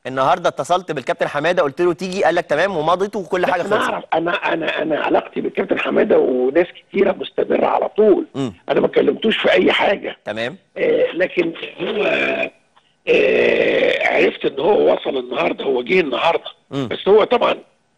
النهارده اتصلت بالكابتن حماده قلت له تيجي قال لك تمام ومضيت وكل حاجه انا خلصت اعرف انا انا انا علاقتي بالكابتن حماده وناس كتيره مستمره على طول مم. انا ما كلمتوش في اي حاجه تمام آه لكن هو آه عرفت ان هو وصل النهارده هو جه النهارده مم. بس هو طبعا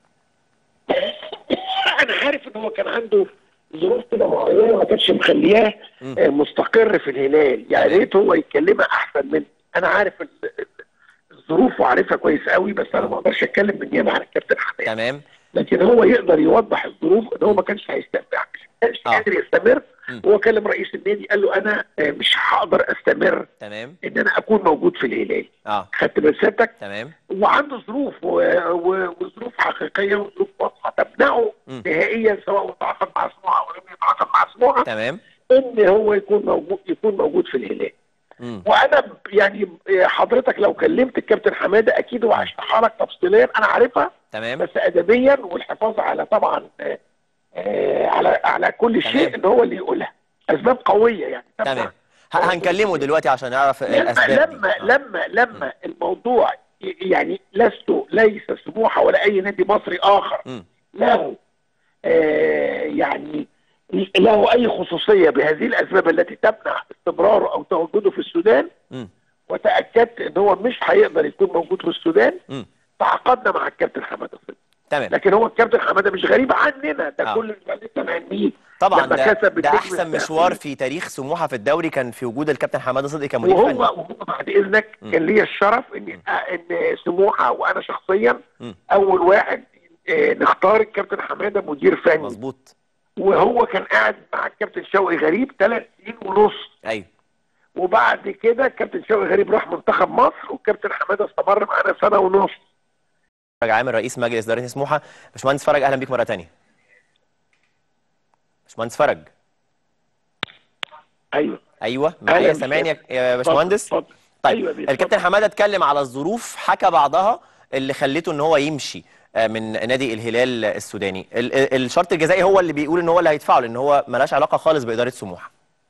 انا عارف ان هو كان عنده ظروف كده معينه ما كانتش مخلياه مم. آه مستقر في الهلال يعني تمام. ريت هو يتكلمها احسن مني انا عارف ال- ال- الظروف وعارفها كويس قوي بس انا ما اقدرش اتكلم بالنيابه عن الكابتن حماد تمام لكن هو يقدر يوضح الظروف ان هو ما كانش هيستمر مش كانش آه. قادر يستمر مم. هو كلم رئيس النادي قال له انا آه، مش هقدر استمر تمام ان انا اكون موجود في الهلال اه خدت بال سيادتك تمام وعنده ظروف و... و... وظروف حقيقيه وظروف واضحه تمنعه مم. نهائيا سواء تعاقد مع سموحه او لم يتعاقد مع سموحه تمام ان هو يكون موجود يكون موجود في الهلال مم. وانا ب- يعني آه، حضرتك لو كلمت الكابتن حماده اكيد هو هيشرحها لك تفصيليا انا عارفها تمام بس ادبيا والحفاظ على طبعا آه، آه، على على كل تمام. شيء ان هو اللي يقولها اسباب قويه يعني تمام ه- هنكلمه دلوقتي عشان نعرف لما الاسباب دي. لما آه. لما لما الموضوع ي- يعني لست ليس سموحه ولا اي نادي مصري اخر مم. له آه يعني له اي خصوصيه بهذه الاسباب التي تمنع استمراره او تواجده في السودان مم. وتاكدت ان هو مش هيقدر يكون موجود في السودان مم. تعاقدنا مع الكابتن حماده صدقي تمام لكن هو الكابتن حماده مش غريب عننا ده آه. كل اللي لسه معنيه طبعا لما ده, كسب ده النجم احسن الساحلي. مشوار في تاريخ سموحه في الدوري كان في وجود الكابتن حماده صدقي كمدير وهو فني وهو بعد اذنك م. كان ليا الشرف ان ان سموحه وانا شخصيا م. اول واحد آه، نختار الكابتن حماده مدير فني مظبوط وهو كان قاعد مع الكابتن شوقي غريب ثلاث سنين ونص ايوه وبعد كده الكابتن شوقي غريب راح منتخب مصر والكابتن حماده استمر معانا سنه ونص فرج عامر رئيس مجلس اداره سموحه باشمهندس فرج اهلا بيك مره ثانيه باشمهندس فرج ايوه ايوه معايا أهلاً سامعني يا- بك. يا باشمهندس اتفضل اتفضل. طيب أيوة بيه، الكابتن اتفضل. حماده اتكلم على الظروف حكى بعضها اللي خلته ان هو يمشي آه، من نادي الهلال السوداني ال- ال- الشرط الجزائي هو اللي بيقول ان هو اللي هيدفعه لان هو ملاش علاقه خالص باداره سموحه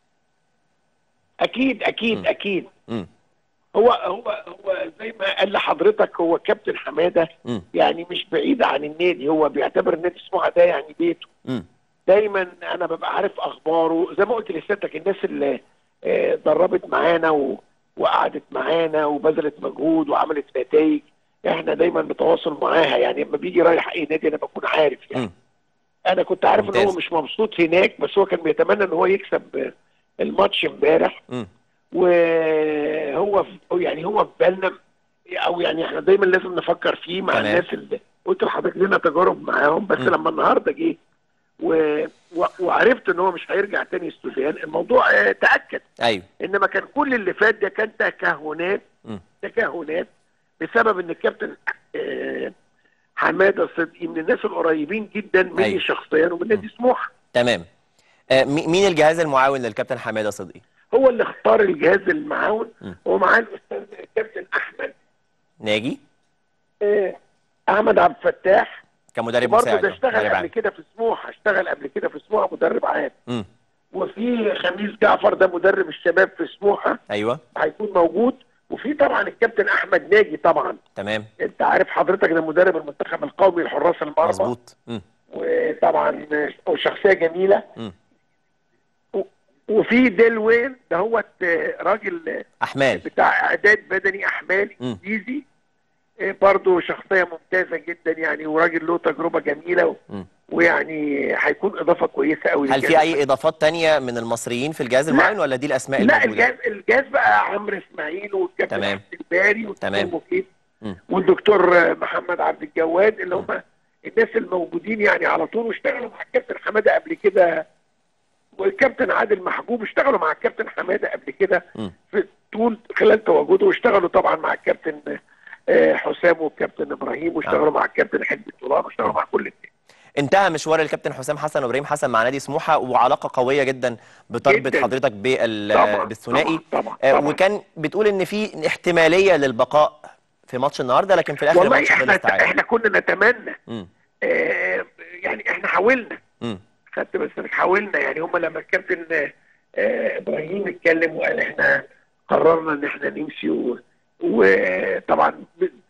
اكيد اكيد م. اكيد امم هو هو هو زي ما قال لحضرتك هو كابتن حماده امم يعني مش بعيد عن النادي هو بيعتبر النادي سموحه ده يعني بيته امم دايما انا ببقى عارف اخباره زي ما قلت لسيادتك الناس اللي آه، دربت معانا و... وقعدت معانا وبذلت مجهود وعملت نتائج احنا دايما بتواصل معاها يعني لما بيجي رايح اي نادي انا بكون عارف يعني امم انا كنت عارف ان ممتاز. هو مش مبسوط هناك بس هو كان بيتمنى ان هو يكسب آه، الماتش امبارح امم وهو في يعني هو في بالنا او يعني احنا دايما لازم نفكر فيه مع تمام. الناس اللي قلت لحضرتك لنا تجارب معاهم بس م. لما النهارده جه و... و... وعرفت ان هو مش هيرجع تاني السودان الموضوع آه، تاكد ايوه انما كان كل اللي فات ده كان تكهنات مم. تكهنات بسبب ان الكابتن آه، حماده صدقي من الناس القريبين جدا مني أيوة. شخصيا ومن نادي سموحه تمام آه، مي- مين الجهاز المعاون للكابتن حماده صدقي هو اللي اختار الجهاز المعاون م. ومعاه الاستاذ الكابتن احمد ناجي آه، احمد عبد الفتاح كمدرب برضه مساعد ده آه، اشتغل مدرب قبل عام كده في سموحه اشتغل قبل كده في سموحه مدرب عام امم وفي خميس جعفر ده مدرب الشباب في سموحه ايوه هيكون موجود وفي طبعا الكابتن احمد ناجي طبعا تمام انت عارف حضرتك ده مدرب المنتخب القومي لحراس المرمى مظبوط امم وطبعا وشخصيه جميله امم و- وفي ديلوين ده هو راجل احمال بتاع اعداد بدني احمال مم. انجليزي إيه برضه شخصيه ممتازه جدا يعني وراجل له تجربه جميله و- مم. ويعني هيكون اضافه كويسه قوي هل في اي اضافات تانية من المصريين في الجهاز المعاون ولا دي الاسماء لا الموجوده الجهاز الجهاز بقى عمرو اسماعيل والكابتن تمام. حسين الباري والدكتور تمام. مفيد مم. والدكتور محمد عبد الجواد اللي هم الناس الموجودين يعني على طول واشتغلوا مع الكابتن حماده قبل كده والكابتن عادل محجوب اشتغلوا مع الكابتن حماده قبل كده مم. في طول خلال تواجده واشتغلوا طبعا مع الكابتن آه، حسام والكابتن ابراهيم واشتغلوا مع الكابتن حلمي طلال واشتغلوا مع كل الناس انتهى مشوار الكابتن حسام حسن وابراهيم حسن مع نادي سموحه وعلاقه قويه جدا بتربط جداً. حضرتك بال- طبعا بالثنائي طبعا طبعا, آه، طبعا. وكان بتقول ان في احتماليه للبقاء في ماتش النهارده لكن في الاخر والله الماتش احنا خلص تعادل احنا كنا نتمنى مم. آه، يعني احنا حاولنا مم. خدت بس مش حاولنا يعني هم لما الكابتن آه، آه، ابراهيم اتكلم وقال احنا قررنا ان احنا نمشي و- وطبعا ب-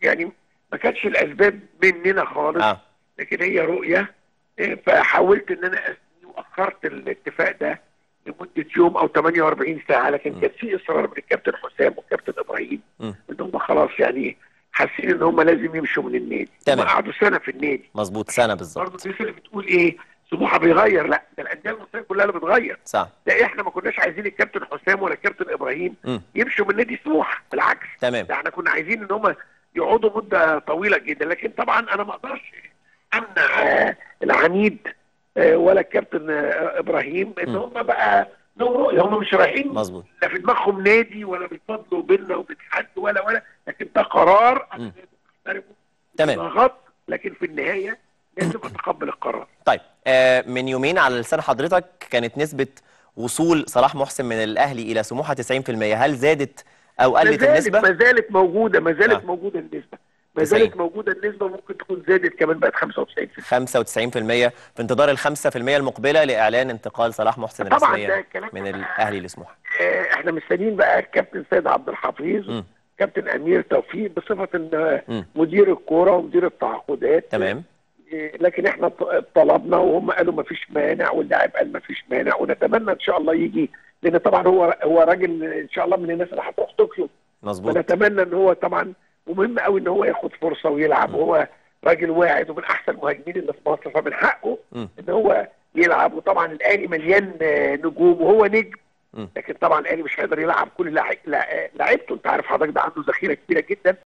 يعني ما كانتش الاسباب مننا خالص اه لكن هي رؤيه آه، فحاولت ان انا اسني واخرت الاتفاق ده لمده يوم او 48 ساعه لكن م. كان في اصرار من الكابتن حسام والكابتن ابراهيم م. ان هم خلاص يعني حاسين ان هم لازم يمشوا من النادي تمام. هم قعدوا سنه في النادي مظبوط سنه بالظبط برضه الناس اللي بتقول ايه سموحه بيغير لا ده الانديه المصريه كلها اللي بتغير صح ده احنا ما كناش عايزين الكابتن حسام ولا الكابتن ابراهيم مم. يمشوا من نادي سموحه بالعكس تمام ده احنا كنا عايزين ان هم يقعدوا مده طويله جدا لكن طبعا انا ما اقدرش امنع آه، العميد آه، ولا الكابتن آه، ابراهيم ان م. هم بقى لهم رؤيه هم مش رايحين مظبوط لا في دماغهم نادي ولا بيتفضلوا بيننا وبين حد ولا ولا لكن ده قرار انا م. لازم احترمه تمام ضغط لكن في النهايه لازم اتقبل القرار طيب آه من يومين على لسان حضرتك كانت نسبه وصول صلاح محسن من الاهلي الى سموحه 90% هل زادت او ما قلت زالت النسبه ما زالت موجوده ما زالت آه. موجوده النسبه ما 90. زالت موجوده النسبه ممكن تكون زادت كمان بقت 95% 95% في انتظار ال 5% المقبله لاعلان انتقال صلاح محسن طبعا ده رسميا الكلام من ده الاهلي لسموحه آه، احنا مستنيين بقى الكابتن سيد عبد الحفيظ مم. كابتن امير توفيق بصفه ان مم. مدير الكوره ومدير التعاقدات تمام آه، لكن احنا ط- طلبنا وهم قالوا ما فيش مانع واللاعب قال ما فيش مانع ونتمنى ان شاء الله يجي لان طبعا هو هو راجل ان شاء الله من الناس اللي هتروح طوكيو مظبوط ونتمنى ان هو طبعا ومهم قوي ان هو ياخد فرصه ويلعب وهو راجل واعد ومن احسن المهاجمين اللي في مصر فمن حقه مم. ان هو يلعب وطبعا الاهلي مليان آه، نجوم وهو نجم مم. لكن طبعا الاهلي مش هيقدر يلعب كل لاعب لا- لعيبته انت عارف حضرتك ده عنده ذخيره كبيره جدا